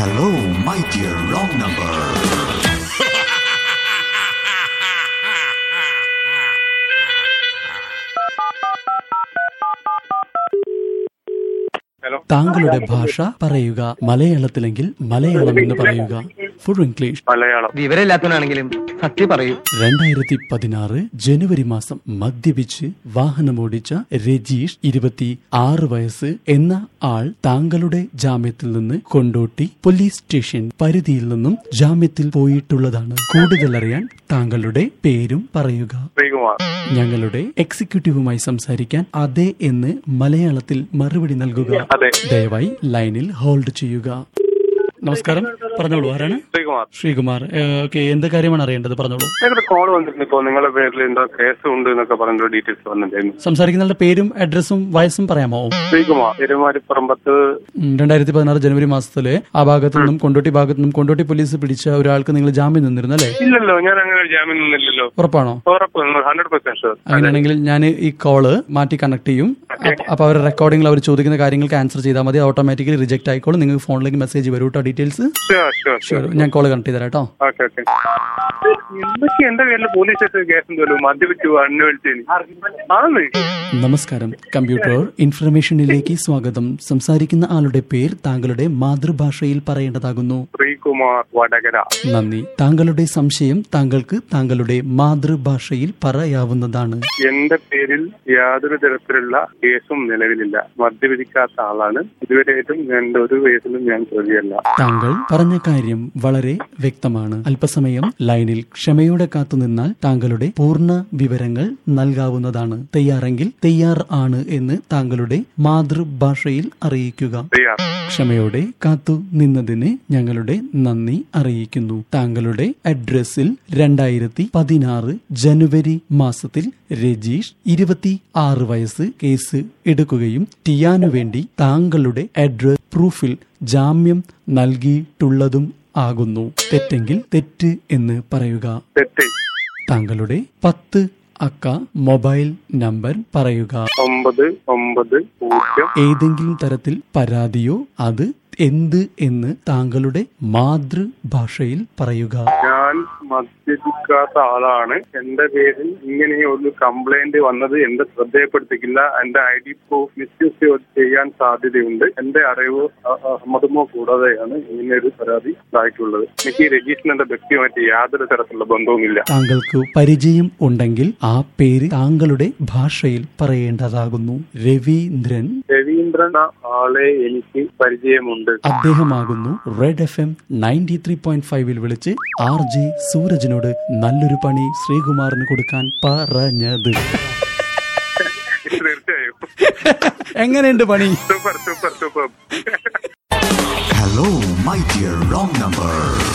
Hello, my dear wrong number. Hello താങ്കളുടെ ഭാഷ പറയുക മലയാളത്തിലെങ്കിൽ മലയാളം എന്ന് പറയുക ഫുൾ ഇംഗ്ലീഷ് മലയാളം വിവരമില്ലാത്തവനാണെങ്കിലും സത്യം പറയൂ രണ്ടായിരത്തി പതിനാറ് ജനുവരി മാസം മദ്യപിച്ച് വാഹനമോടിച്ച രജീഷ് ഇരുപത്തി ആറ് വയസ്സ് എന്ന ആൾ താങ്കളുടെ ജാമ്യത്തിൽ നിന്ന് കൊണ്ടോട്ടി പോലീസ് സ്റ്റേഷൻ പരിധിയിൽ നിന്നും ജാമ്യത്തിൽ പോയിട്ടുള്ളതാണ് കൂടുതൽ അറിയാൻ താങ്കളുടെ പേരും പറയുക ശ്രീകുമാർ ഞങ്ങളുടെ എക്സിക്യൂട്ടീവുമായി സംസാരിക്കാൻ അതെ എന്ന് മലയാളത്തിൽ മറുപടി നൽകുക അതെ ദയവായി ലൈനിൽ ഹോൾഡ് ചെയ്യുക നമസ്കാരം പറഞ്ഞോളൂ ആരാണ് ശ്രീകുമാർ ശ്രീകുമാർ ഓക്കെ എന്ത് കാര്യമാണ് അറിയേണ്ടത് പറഞ്ഞോളൂ ഞങ്ങളുടെ കോൾ വന്നിരുന്നു ഇപ്പോ നിങ്ങളുടെ പേരിൽ എന്തോ കേസ് ഉണ്ട് എന്നൊക്കെ പറഞ്ഞൊരു ഡീറ്റെയിൽസ് വന്നിട്ടുണ്ടായിരുന്നു സംസാരിക്കുന്നയാളുടെ പേരും അഡ്രസ്സും വയസ്സും പറയാമോ ശ്രീകുമാർ പെരുമാരിപ്പറമ്പത്ത് ഉം, രണ്ടായിരത്തി പതിനാറ് ജനുവരി മാസത്തില് ആ ഭാഗത്തു നിന്നും കൊണ്ടോട്ടി ഭാഗത്തു നിന്നും കൊണ്ടോട്ടി പോലീസ് പിടിച്ച ഒരാൾക്ക് നിങ്ങൾ ജാമ്യം നിന്നിരുന്നു അല്ലേ ഇല്ലല്ലോ ഞാൻ അങ്ങനെ ഒരു ജാമ്യം നിന്നില്ലല്ലോ ഉറപ്പാണോ ഉറപ്പ് ഹൺഡ്രഡ് പെർസെന്റ് ഷുവർ അങ്ങനെയാണെങ്കിൽ ഞാൻ ഈ കോള് മാറ്റി കണക്ട് ചെയ്യും അപ്പ- അപ്പൊ അവരുടെ റെക്കോർഡിംഗിൽ അവർ ചോദിക്കുന്ന കാര്യങ്ങൾക്ക് ആൻസർ ചെയ്താൽ മതി ഓട്ടോമാറ്റിക്കലി റിജക്ട് ആയിക്കോളും നിങ്ങൾക്ക് ഫോണിലേക്ക് മെസ്സേജ് വരും കേട്ടോ ഡീറ്റെയിൽസ് ഷുവർ ഷുവർ ഷുവർ ഞാൻ കോള് കണക്ട് ചെയ്തരാം കേട്ടോ ഓക്കെ ഓക്കെ എന്തൊക്കെ എന്റെ പേരിൽ പോലീസ് സ്റ്റേഷൻ കേസ് എന്തല്ലോ മദ്യപിച്ചു അന്വേഷിച്ചു ആണ് നമസ്കാരം കമ്പ്യൂട്ടർ ഇൻഫർമേഷനിലേക്ക് സ്വാഗതം സംസാരിക്കുന്ന ആളുടെ പേർ താങ്കളുടെ മാതൃഭാഷയിൽ പറയേണ്ടതാകുന്നു ശ്രീകുമാർ വടകര നന്ദി താങ്കളുടെ സംശയം താങ്കൾക്ക് താങ്കളുടെ മാതൃഭാഷയിൽ പറയാവുന്നതാണ് എന്റെ പേരിൽ യാതൊരു തരത്തിലുള്ള കേസും നിലവിലില്ല മദ്യപിക്കാത്ത ആളാണ് ഇതുവരെയായിട്ടും എന്റെ ഒരു കേസിലും ഞാൻ പ്രതിയല്ല താങ്കൾ പറഞ്ഞ കാര്യം വളരെ വ്യക്തമാണ് അല്പസമയം ലൈനിൽ ക്ഷമയോടെ കാത്തുനിന്നാൽ താങ്കളുടെ പൂർണ്ണ വിവരങ്ങൾ നൽകാവുന്നതാണ് തയ്യാറെങ്കിൽ തയ്യാർ ആണ് എന്ന് താങ്കളുടെ മാതൃഭാഷയിൽ അറിയിക്കുക തയ്യാർ ക്ഷമയോടെ കാത്തു നിന്നതിന് ഞങ്ങളുടെ നന്ദി അറിയിക്കുന്നു താങ്കളുടെ അഡ്രസ്സിൽ രണ്ടായിരത്തി പതിനാറ് ജനുവരി മാസത്തിൽ രജീഷ് ഇരുപത്തി ആറ് വയസ്സ് കേസ് എടുക്കുകയും ടിയാനു വേണ്ടി താങ്കളുടെ അഡ്രസ് പ്രൂഫിൽ ജാമ്യം നൽകിയിട്ടുള്ളതും ആകുന്നു തെറ്റെങ്കിൽ തെറ്റ് എന്ന് പറയുക തെറ്റ് താങ്കളുടെ പത്ത് അക്ക മൊബൈൽ നമ്പർ പറയുക ഒമ്പത് ഒമ്പത് പൂജ്യം ഏതെങ്കിലും തരത്തിൽ പരാതിയോ അത് എന്ത് എന്ന് താങ്കളുടെ മാതൃഭാഷയിൽ പറയുക ഞാൻ മദ്യപിക്കാത്ത ആളാണ് എന്റെ പേരിൽ ഇങ്ങനെ ഒരു കംപ്ലൈന്റ് വന്നത് എന്റെ ശ്രദ്ധയപ്പെടുത്തിക്കില്ല എന്റെ ഐ ഡി പ്രൂഫ് മിസ്യൂസ് ചെയ്യാൻ സാധ്യതയുണ്ട് എന്റെ അറിവ് അ- അ- സമ്മതമോ കൂടാതെയാണ് ഇങ്ങനെ ഒരു പരാതി ഉണ്ടായിട്ടുള്ളത് എനിക്ക് ഈ രജിസ്റ്ററിന്റെ വ്യക്തിയുമായിട്ട് യാതൊരു തരത്തിലുള്ള ബന്ധവുമില്ല താങ്കൾക്ക് പരിചയം ഉണ്ടെങ്കിൽ ആ പേര് താങ്കളുടെ ഭാഷയിൽ പറയേണ്ടതാകുന്നു രവീന്ദ്രൻ രവീന്ദ്രൻ എന്ന ആളെ എനിക്ക് പരിചയമുണ്ട് അദ്ദേഹമാകുന്നു red F M ninety three point ഫൈവിൽ വിളിച്ച് ആർ ജെ സൂരജിനോട് നല്ലൊരു പണി ശ്രീകുമാറിന് കൊടുക്കാൻ പറഞ്ഞത് തീർച്ചയായും എങ്ങനെയുണ്ട് പണി super super super Hello, my dear wrong number.